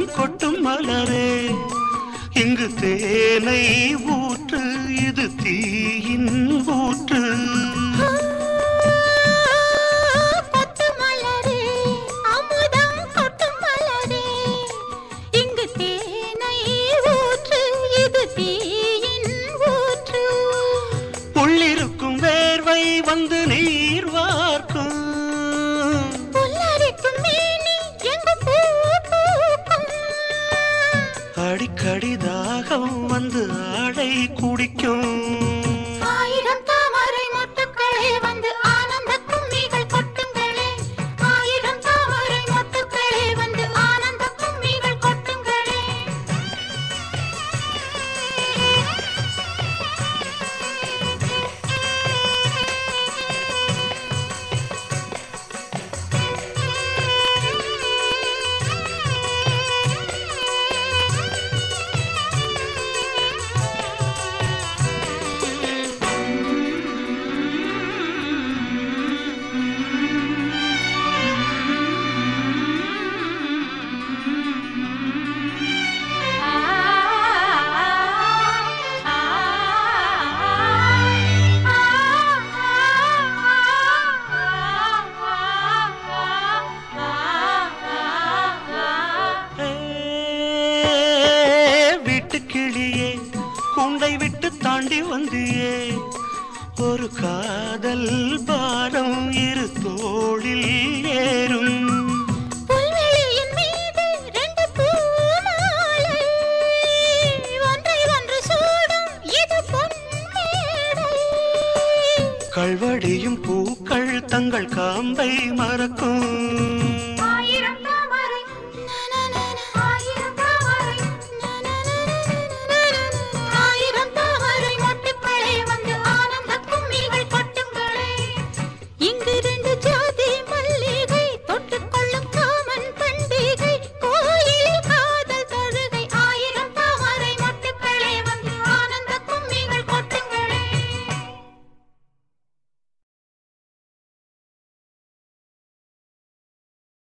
கொட்டும் மலரே இங்கு தேனை ஊற்று இது தீயின் ஊற்று கொட்டு மலரே அமுதம் கொட்டு மலரே இங்கு தேனை ஊற்று இது தீயின் ஊற்று உள்ளிருக்கும் வேர்வை வந்து நீர் வார்க்கும் புல்லரிக்கும் மேனி எங்கு பூ பூக்கும் அடிக்கடி தாகம் வந்து ஆடை குடிக்கும் ஆயிரம் தாமரை மொட்டுக்களே வந்து ஆனந்த கும்மிகள் கொட்டுங்களே ஆயிரம் தாமரை மொட்டுக்களே வந்து ஆனந்த கும்மிகள் கொட்டுங்களே ஏ, வீட்டுக்கிளியே கூண்டை விட்டு தாண்டி வந்தியே ஒரு காதல் பாரம் இரு தோளில் ஏறும் புல்வெளியின் மீது ரெண்டு பூமாலை ஒன்றை ஒன்று சூடும் இது பொன்மேடை கல்வடியும் பூக்கள் தங்கள் காம்பை மறக்கும் ஆயிரம் தாமரை ஆயிரம் தாமரை ஆயிரம் தாமரை மொட்டுக்களே வந்து ஆனந்த கும்மிகள் கொட்டுங்களே இங்கு ரெண்டு ஜா